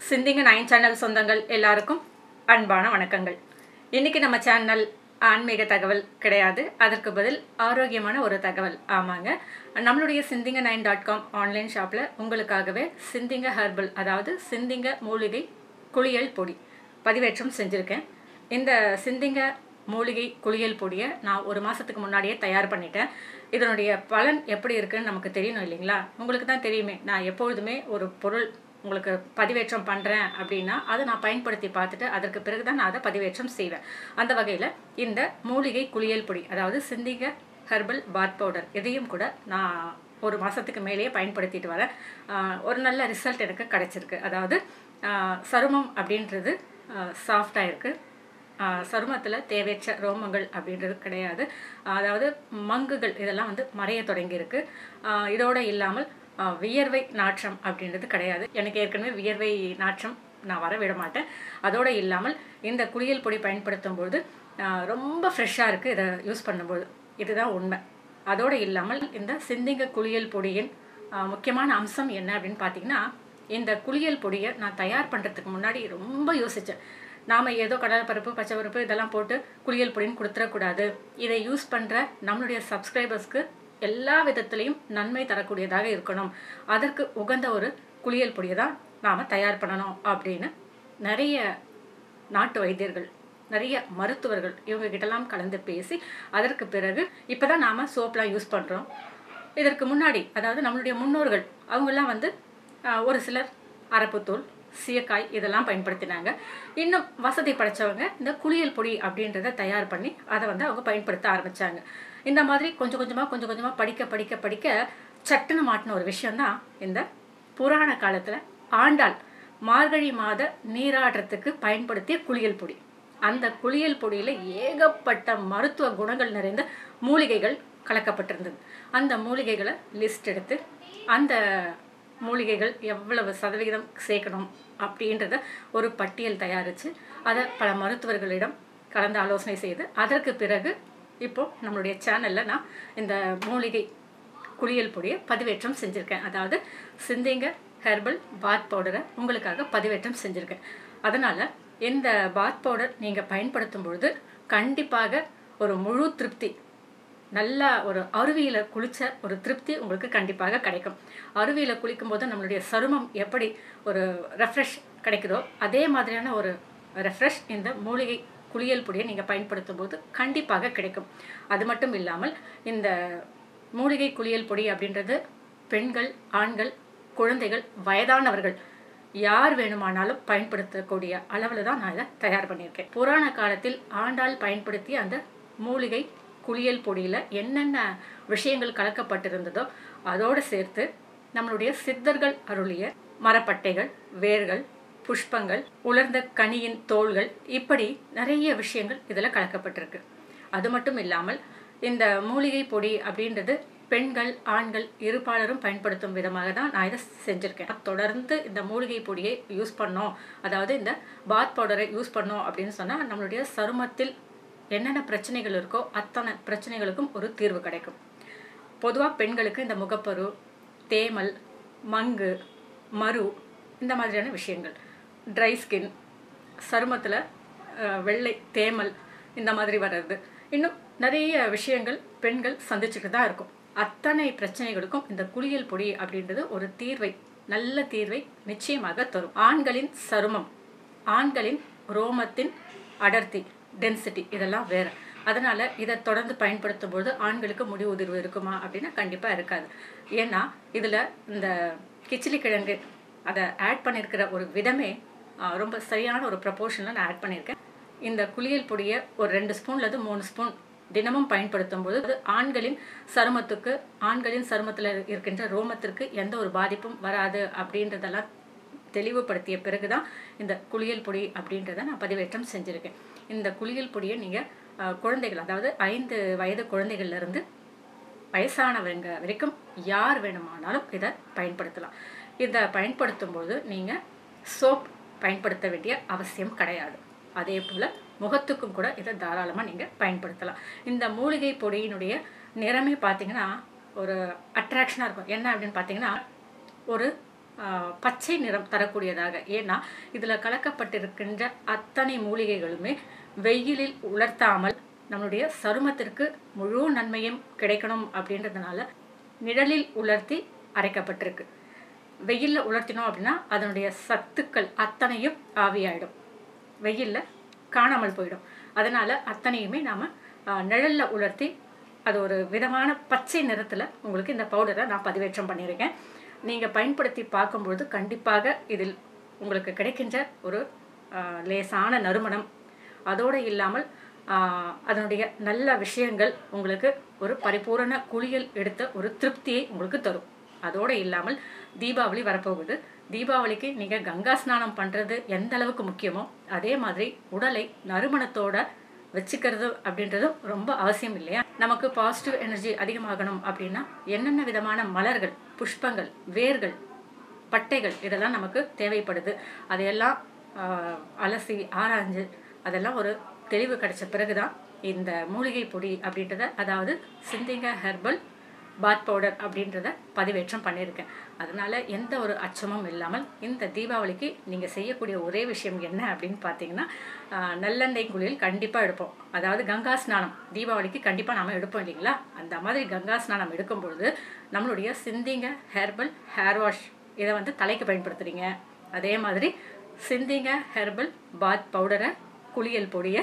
சிந்திங்க nine channel சொந்தங்கள் எல்லாருக்கும் அன்பான வணக்கங்கள் இன்னைக்கு நம்ம சேனல் ஆன்மீக தகவல் கிடையாது அதற்கு பதில் ஆரோக்கியமான ஒரு தகவல் ஆமாங்க நம்மளுடைய சிந்திங்க நைன் டாட் காம் ஆன்லைன் ஷாப்பில் உங்களுக்காகவே சிந்திங்க ஹெர்பல் அதாவது சிந்திங்க மூலிகை குளியல் பொடி பதிவேற்றம் செஞ்சுருக்கேன் இந்த சிந்திங்க மூலிகை குளியல் பொடியை நான் ஒரு மாதத்துக்கு முன்னாடியே தயார் பண்ணிட்டேன் இதனுடைய பலன் எப்படி இருக்குன்னு நமக்கு தெரியணும் இல்லைங்களா உங்களுக்கு தான் தெரியுமே நான் எப்பொழுதுமே ஒரு பொருள் உங்களுக்கு பதிவேற்றம் பண்ணுறேன் அப்படின்னா அதை நான் பயன்படுத்தி பார்த்துட்டு அதற்கு பிறகு தான் நான் அதை பதிவேற்றம் செய்வேன் அந்த வகையில் இந்த மூலிகை குளியல் பொடி அதாவது சிந்திங்க ஹெர்பல் பாத் பவுடர் இதையும் கூட நான் ஒரு மாதத்துக்கு மேலேயே பயன்படுத்திட்டு வரேன் ஆஹ் ஒரு நல்ல ரிசல்ட் எனக்கு கிடைச்சிருக்கு அதாவது ஆஹ் சருமம் அப்படின்றது சாஃப்டாக இருக்குது சருமத்தில் தேவையற்ற ரோமங்கள் அப்படின்றது கிடையாது அதாவது மங்குகள் இதெல்லாம் வந்து மறைய தொடங்கியிருக்கு ஆஹ் இதோட இல்லாமல் ஆஹ் வியர்வை நாற்றம் அப்படின்றது கிடையாது எனக்கு ஏற்கனவே வியர்வை நாற்றம் நான் வர விட மாட்டேன் அதோடு இல்லாமல் இந்த குளியல் பொடி பயன்படுத்தும் பொழுது ஆஹ் ரொம்ப ஃப்ரெஷ்ஷாக இருக்குது இதை யூஸ் பண்ணும்போது இதுதான் உண்மை அதோடு இல்லாமல் இந்த சிந்திங்க குளியல் பொடியின் ஆஹ் முக்கியமான அம்சம் என்ன அப்படின்னு பார்த்தீங்கன்னா இந்த குளியல் பொடியை நான் தயார் பண்ணுறதுக்கு முன்னாடி ரொம்ப யோசித்தேன் நாம் ஏதோ கடலைப்பருப்பு பச்சைப்பருப்பு இதெல்லாம் போட்டு குளியல் பொடின்னு கொடுத்துடக்கூடாது இதை யூஸ் பண்ணுற நம்மளுடைய சப்ஸ்கிரைபர்ஸ்க்கு எல்லா விதத்துலேயும் நன்மை தரக்கூடியதாக இருக்கணும் அதற்கு உகந்த ஒரு குளியல் பொடியை தான் நாம் தயார் பண்ணணும் அப்படின்னு நிறைய நாட்டு வைத்தியர்கள் நிறைய மருத்துவர்கள் இவங்க கிட்டலாம் கலந்து பேசி அதற்கு பிறகு இப்போ தான் நாம் சோப்லாம் யூஸ் பண்ணுறோம் இதற்கு முன்னாடி அதாவது நம்மளுடைய முன்னோர்கள் அவங்கெல்லாம் வந்து ஆஹ், ஒரு சிலர் அரப்புத்தூள் சீயக்காய் இதெல்லாம் பயன்படுத்தினாங்க இன்னும் வசதி படைச்சவங்க இந்த குளியல் பொடி அப்படின்றத தயார் பண்ணி அதை வந்து அவங்க பயன்படுத்த ஆரம்பிச்சாங்க இந்த மாதிரி கொஞ்சம் கொஞ்சமாக கொஞ்சம் கொஞ்சமாக படிக்க படிக்க படிக்க சட்டுன்னு மாட்டின ஒரு விஷயம்தான் இந்த புராண காலத்தில் ஆண்டாள் மார்கழி மாத நீராடுறதுக்கு பயன்படுத்திய குளியல் பொடி அந்த குளியல் பொடியில் ஏகப்பட்ட மருத்துவ குணங்கள் நிறைந்த மூலிகைகள் கலக்கப்பட்டிருந்தது அந்த மூலிகைகளை லிஸ்ட் எடுத்து அந்த மூலிகைகள் எவ்வளவு சதவிகிதம் சேர்க்கணும் அப்படின்றத ஒரு பட்டியல் தயாரித்து அதை பல மருத்துவர்களிடம் கலந்து ஆலோசனை செய்து அதற்கு பிறகு இப்போ நம்மளுடைய சேனலில் நான் இந்த மூலிகை குளியல் பொடியை பதிவேற்றம் செஞ்சுருக்கேன் அதாவது சிந்திங்க ஹெர்பல் பாத் பவுடரை உங்களுக்காக பதிவேற்றம் செஞ்சுருக்கேன் அதனால் இந்த பாத் பவுடர் நீங்கள் பயன்படுத்தும் பொழுது கண்டிப்பாக ஒரு முழு திருப்தி நல்லா ஒரு அருவியில் குளிச்ச ஒரு திருப்தி உங்களுக்கு கண்டிப்பாக கிடைக்கும் அருவியில் குளிக்கும்போது நம்மளுடைய சருமம் எப்படி ஒரு ரெஃப்ரெஷ் கிடைக்குதோ அதே மாதிரியான ஒரு ரெஃப்ரெஷ் இந்த மூலிகை குளியல் பொடியை நீங்கள் பயன்படுத்தும் போது கண்டிப்பாக கிடைக்கும் அது மட்டும் இல்லாமல் இந்த மூலிகை குளியல் பொடி அப்படின்றது பெண்கள் ஆண்கள் குழந்தைகள் வயதானவர்கள் யார் வேணுமானாலும் பயன்படுத்தக்கூடிய அளவில் தான் நான் இதை தயார் பண்ணியிருக்கேன் புராண காலத்தில் ஆண்டாள் பயன்படுத்திய அந்த மூலிகை குளியல் பொடியில் என்னென்ன விஷயங்கள் கலக்கப்பட்டிருந்ததோ அதோடு சேர்த்து நம்மளுடைய சித்தர்கள் அருளிய மரப்பட்டைகள் வேர்கள் புஷ்பங்கள் உலர்ந்த கனியின் தோள்கள் இப்படி நிறைய விஷயங்கள் இதில் கலக்கப்பட்டிருக்கு அது மட்டும் இல்லாமல் இந்த மூலிகை பொடி அப்படின்றது பெண்கள் ஆண்கள் இருபாலரும் பயன்படுத்தும் விதமாக தான் நான் இதை செஞ்சுருக்கேன் தொடர்ந்து இந்த மூலிகை பொடியை யூஸ் பண்ணோம் அதாவது இந்த பாத் பவுடரை யூஸ் பண்ணோம் அப்படின்னு சொன்னால் நம்மளுடைய சருமத்தில் என்னென்ன பிரச்சனைகள் இருக்கோ அத்தனை பிரச்சனைகளுக்கும் ஒரு தீர்வு கிடைக்கும் பொதுவாக பெண்களுக்கு இந்த முகப்பரு தேமல் மங்கு மரு இந்த மாதிரியான விஷயங்கள் ட்ரை ஸ்கின் சருமத்தில் வெள்ளை தேமல் இந்த மாதிரி வர்றது இன்னும் நிறைய விஷயங்கள் பெண்கள் சந்திச்சுட்டு தான் இருக்கும் அத்தனை பிரச்சனைகளுக்கும் இந்த குளியல் பொடி அப்படின்றது ஒரு தீர்வை நல்ல தீர்வை நிச்சயமாக தரும் ஆண்களின் சருமம் ஆண்களின் ரோமத்தின் அடர்த்தி டென்சிட்டி இதெல்லாம் வேற அதனால இதை தொடர்ந்து பயன்படுத்தும் போது ஆண்களுக்கு முடி உதிர்வு இருக்குமா அப்படின்னா கண்டிப்பாக இருக்காது ஏன்னா இதில் இந்த கிச்சிலி கிழங்கு அதை ஆட் பண்ணியிருக்கிற ஒரு விதமே ஆஹ், ரொம்ப சரியான ஒரு ப்ரப்போர்ஷனில் நான் ஆட் பண்ணியிருக்கேன் இந்த குளியல் பொடியை ஒரு ரெண்டு ஸ்பூன்லேருந்து மூணு ஸ்பூன் தினமும் பயன்படுத்தும் போது அது ஆண்களின் சருமத்துக்கு ஆண்களின் சருமத்தில் இருக்கின்ற ரோமத்திற்கு எந்த ஒரு பாதிப்பும் வராது அப்படின்றதெல்லாம் தெளிவுபடுத்திய பிறகு தான் இந்த குளியல் பொடி அப்படின்றத நான் பதிவேற்றம் செஞ்சுருக்கேன் இந்த குளியல் பொடியை நீங்கள் குழந்தைகள் அதாவது ஐந்து வயது குழந்தைகள்லேருந்து வயசானவங்க வரைக்கும் யார் வேணுமானாலும் இதை பயன்படுத்தலாம் இதை பயன்படுத்தும் போது நீங்கள் சோப் பயன்படுத்த வேண்டிய அவசியம் கிடையாது அதே போல் முகத்துக்கும் கூட இதை தாராளமாக நீங்கள் பயன்படுத்தலாம் இந்த மூலிகை பொடியினுடைய நிறமே பார்த்தீங்கன்னா ஒரு அட்ராக்ஷனாக இருக்கும் என்ன அப்படின்னு பார்த்தீங்கன்னா ஒரு ஆஹ், பச்சை நிறம் தரக்கூடியதாக ஏன்னா இதில் கலக்கப்பட்டிருக்கின்ற அத்தனை மூலிகைகளுமே வெயிலில் உலர்த்தாமல் நம்மளுடைய சருமத்திற்கு முழு நன்மையும் கிடைக்கணும் அப்படின்றதுனால நிழலில் உலர்த்தி அரைக்கப்பட்டிருக்கு வெயிலில் உலர்த்தினோம் அப்படின்னா அதனுடைய சத்துக்கள் அத்தனையும் ஆவியாயிடும் வெயிலில் காணாமல் போயிடும் அதனால் அத்தனையுமே நாம் நிழலில் உலர்த்தி அது ஒரு விதமான பச்சை நிறத்தில் உங்களுக்கு இந்த பவுடரை நான் பதிவேற்றம் பண்ணியிருக்கேன் நீங்கள் பயன்படுத்தி பார்க்கும்பொழுது கண்டிப்பாக இதில் உங்களுக்கு கிடைக்கின்ற ஒரு ஆஹ், லேசான நறுமணம் அதோடு இல்லாமல் ஆஹ், அதனுடைய நல்ல விஷயங்கள் உங்களுக்கு ஒரு பரிபூரண குளியல் எடுத்த ஒரு திருப்தியை உங்களுக்கு தரும் அதோடு இல்லாமல் தீபாவளி வரப்போகுது தீபாவளிக்கு நீங்கள் கங்கா ஸ்நானம் பண்ணுறது எந்த அளவுக்கு முக்கியமோ அதே மாதிரி உடலை நறுமணத்தோட வச்சுக்கிறது அப்படின்றதும் ரொம்ப அவசியம் இல்லையா நமக்கு பாசிட்டிவ் எனர்ஜி அதிகமாகணும் அப்படின்னா என்னென்ன விதமான மலர்கள் புஷ்பங்கள் வேர்கள் பட்டைகள் இதெல்லாம் நமக்கு தேவைப்படுது அதையெல்லாம் ஆஹ், அலசி ஆராய்ஞ்சு அதெல்லாம் ஒரு தெளிவு கிடைச்ச பிறகுதான் இந்த மூலிகை பொடி அப்படின்றத அதாவது சிந்திங்க ஹெர்பல் பாத் பவுடர் அப்படின்றத பதிவேற்றம் பண்ணியிருக்கேன் அதனால எந்த ஒரு அச்சமும் இல்லாமல் இந்த தீபாவளிக்கு நீங்கள் செய்யக்கூடிய ஒரே விஷயம் என்ன அப்படின்னு பார்த்தீங்கன்னா ஆஹ், நல்லெண்ணெய் குளியல் கண்டிப்பாக எடுப்போம் அதாவது கங்கா ஸ்நானம் தீபாவளிக்கு கண்டிப்பாக நாம எடுப்போம் இல்லைங்களா அந்த மாதிரி கங்கா ஸ்நானம் எடுக்கும் பொழுது நம்மளுடைய சிந்திங்க ஹெர்பல் ஹேர் வாஷ் இதை வந்து தலைக்கு பயன்படுத்துறீங்க அதே மாதிரி சிந்திங்க ஹெர்பல் பாத் பவுடரை குளியல் பொடியை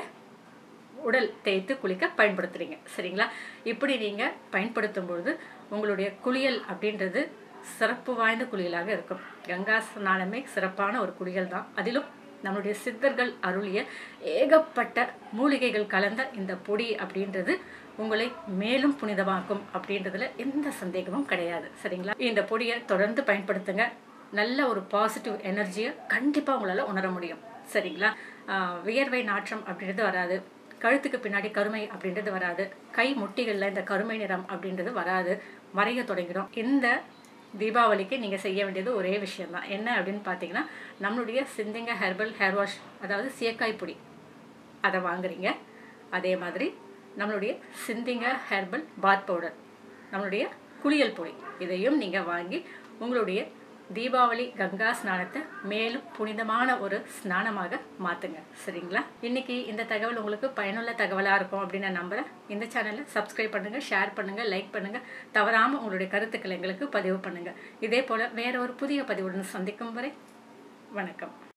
உடல் தேய்த்து குளிக்க பயன்படுத்துறீங்க சரிங்களா இப்படி நீங்கள் பயன்படுத்தும் பொழுது உங்களுடைய குளியல் அப்படின்றது சிறப்பு வாய்ந்த குளியலாக இருக்கும் கங்கா ஸ்நானமே சிறப்பான ஒரு குளியல் தான் அதிலும் நம்மளுடைய சித்தர்கள் அருளிய ஏகப்பட்ட மூலிகைகள் கலந்த இந்த பொடி அப்படின்றது உங்களை மேலும் புனிதமாக்கும் அப்படின்றதுல எந்த சந்தேகமும் கிடையாது சரிங்களா இந்த பொடியை தொடர்ந்து பயன்படுத்துங்க நல்ல ஒரு பாசிட்டிவ் எனர்ஜியை கண்டிப்பாக உங்களால் உணர முடியும் சரிங்களா ஆஹ் வியர்வை நாற்றம் அப்படின்றது வராது கழுத்துக்கு பின்னாடி கருமை அப்படின்றது வராது கை முட்டிகளில் இந்த கருமை நிறம் அப்படின்றது வராது மறைய தொடங்கிடும் இந்த தீபாவளிக்கு நீங்கள் செய்ய வேண்டியது ஒரே விஷயம்தான் என்ன அப்படின்னு பார்த்தீங்கன்னா நம்மளுடைய சிந்திங்க ஹெர்பல் ஹேர் வாஷ் அதாவது சீயக்காய் பொடி அதை வாங்குறீங்க அதே மாதிரி நம்மளுடைய சிந்திங்க ஹெர்பல் பாத் பவுடர் நம்மளுடைய குளியல் பொடி இதையும் நீங்கள் வாங்கி உங்களுடைய தீபாவளி கங்கா ஸ்நானத்தை மேலும் புனிதமான ஒரு ஸ்நானமாக மாற்றுங்க சரிங்களா இன்னைக்கு இந்த தகவல் உங்களுக்கு பயனுள்ள தகவலாக இருக்கும் அப்படின்னு நான் நம்புகிறேன் இந்த சேனலை சப்ஸ்கிரைப் பண்ணுங்கள் ஷேர் பண்ணுங்கள் லைக் பண்ணுங்கள் தவறாமல் உங்களுடைய கருத்துக்களை எங்களுக்கு பதிவு பண்ணுங்கள் இதே போல் வேற ஒரு புதிய பதிவுடன் சந்திக்கும் வரை வணக்கம்